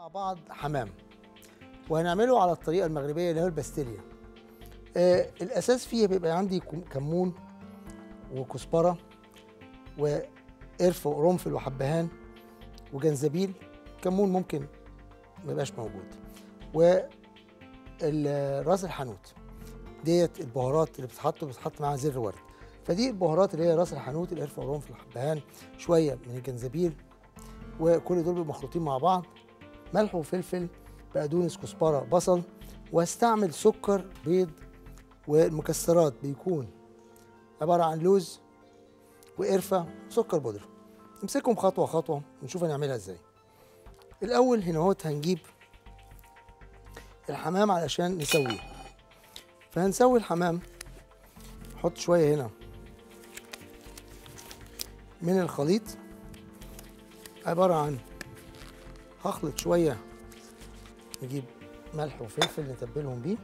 بعض حمام وهنعمله على الطريقه المغربيه اللي هو الباستيليا آه الاساس فيه بيبقى عندي كم- كمون وكزبره وقرفه وقرنفل وحبهان وجنزبيل كمون ممكن ما يبقاش موجود والراس الحانوت ديت البهارات اللي بتتحط بتتحط معاها زر ورد فدي البهارات اللي هي راس الحانوت القرفه والقرنفل الحبهان شويه من الجنزبيل وكل دول بيبقوا مخلوطين مع بعض ملح وفلفل بقدونس كزبره بصل واستعمل سكر بيض والمكسرات بيكون عباره عن لوز وقرفه وسكر بودره نمسكهم خطوه خطوه ونشوف هنعملها ازاي الاول هنا اهوت هنجيب الحمام علشان نسويه فهنسوي الحمام نحط شويه هنا من الخليط عباره عن هخلط شويه نجيب ملح وفلفل نتبلهم بيه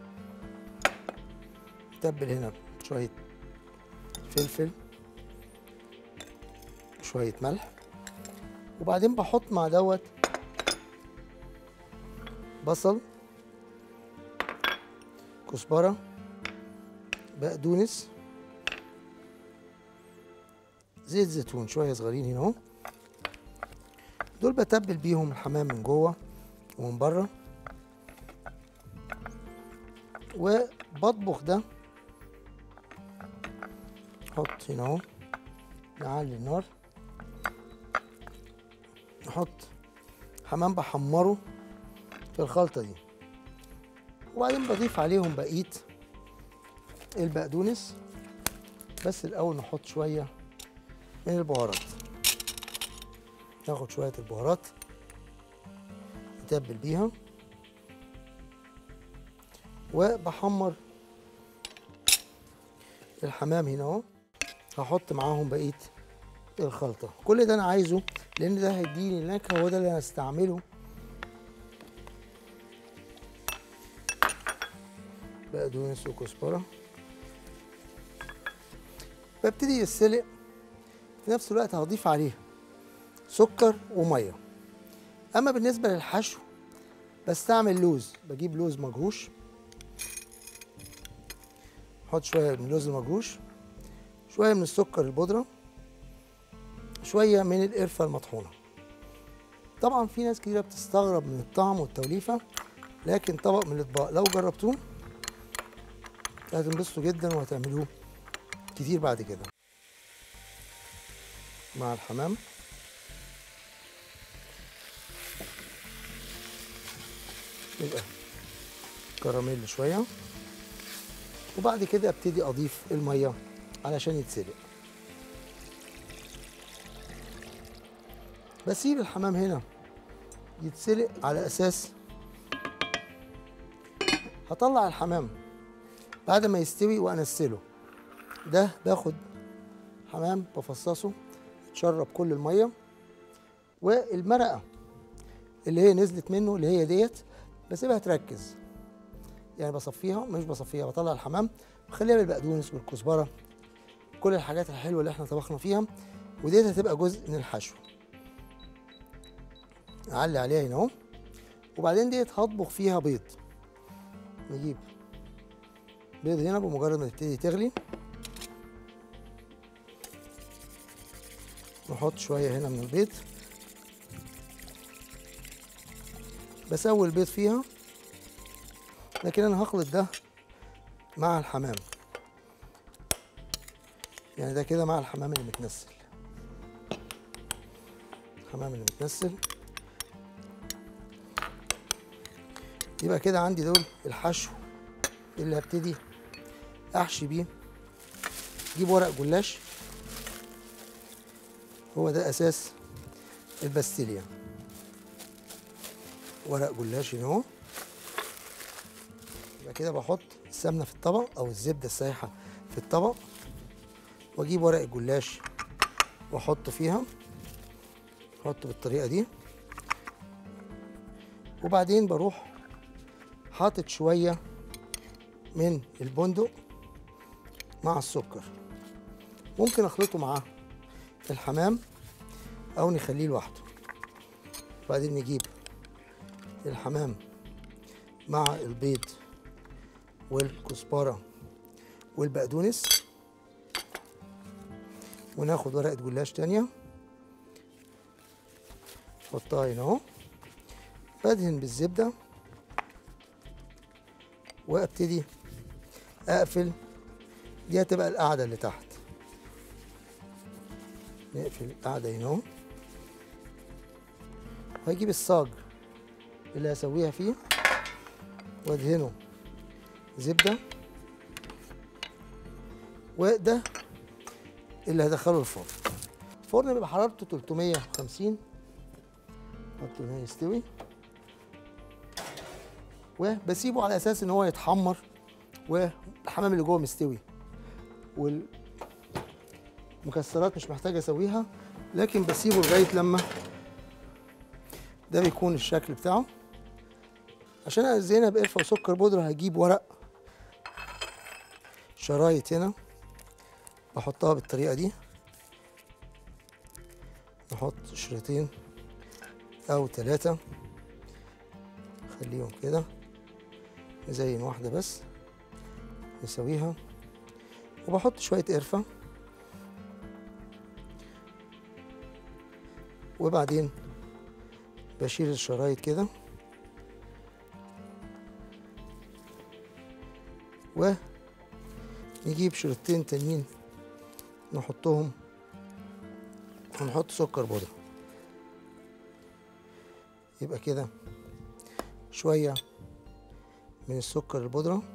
نتبل هنا شويه فلفل شويه ملح وبعدين بحط مع دوت بصل كزبره بقدونس زيت زيتون شويه صغيرين هنا اهو دول بتبل بيهم الحمام من جوه ومن بره وبطبخ ده احط هنا اهو نعلي النار نحط حمام بحمره في الخلطه دي وبعدين بضيف عليهم بقيه البقدونس بس الاول نحط شويه من البهارات ناخد شويه البهارات نتبل بيها وبحمر الحمام هنا اهو هحط معاهم بقيه الخلطه كل ده انا عايزه لان ده هيديني النكهه هو ده اللي انا هستعمله بقدونس وكزبره ببتدي يتسلق في نفس الوقت هضيف عليه سكر وميه اما بالنسبه للحشو بستعمل لوز بجيب لوز مجروش احط شويه من اللوز المجروش شويه من السكر البودره شويه من القرفه المطحونه طبعا في ناس كتيره بتستغرب من الطعم والتوليفه لكن طبق من الاطباق لو جربتوه هتنبسطوا جدا وهتعملوه كتير بعد كده مع الحمام يبقى كراميل شويه وبعد كده ابتدي اضيف الميه علشان يتسلق بسيب الحمام هنا يتسلق على اساس هطلع الحمام بعد ما يستوي وانسله ده باخد حمام بفصصه يتشرب كل الميه والمرقه اللي هي نزلت منه اللي هي ديت بسيبها تركز يعني بصفيها مش بصفيها بطلع الحمام بخليها بالبقدونس والكزبره كل الحاجات الحلوه اللي احنا طبخنا فيها وديت هتبقى جزء من الحشو اعلي عليها هنا اهو وبعدين ديت هطبخ فيها بيض نجيب بيض هنا بمجرد ما تبتدي تغلي نحط شويه هنا من البيض بسوي البيض فيها لكن انا هخلط ده مع الحمام يعني ده كده مع الحمام اللي متنسل الحمام اللي متنسل يبقى كده عندي دول الحشو اللي هبتدي احشي بيه اجيب ورق جلاش هو ده اساس الباستيليا ورق جلاش هنا اهو يبقى كده بحط السمنه في الطبق او الزبده السايحه في الطبق واجيب ورق الجلاش واحطه فيها احطه بالطريقه دي وبعدين بروح حاطط شويه من البندق مع السكر ممكن اخلطه مع الحمام او نخليه لوحده وبعدين نجيب الحمام مع البيض والكزبره والبقدونس وناخد ورقه جلاش تانيه نحطها هنا اهو بدهن بالزبده وابتدي اقفل دي هتبقى القاعده اللي تحت نقفل القاعده هنا اهو وهجيب الصاج اللي هسويها فيه وادهنه زبده وده اللي هدخله الفرن الفرن بيبقى حرارته 350 حطه هنا يستوي وبسيبه على اساس ان هو يتحمر والحمام اللي جوه مستوي والمكسرات مش محتاج اسويها لكن بسيبه لغايه لما ده بيكون الشكل بتاعه عشان ازينها بقرفه وسكر بودره هجيب ورق شرايط هنا بحطها بالطريقه دي نحط شريطين او ثلاثه خليهم كده نزين واحده بس نسويها وبحط شويه قرفه وبعدين بشيل الشرايط كده ونجيب شريطين تانيين نحطهم ونحط سكر بودرة يبقى كده شوية من السكر البودرة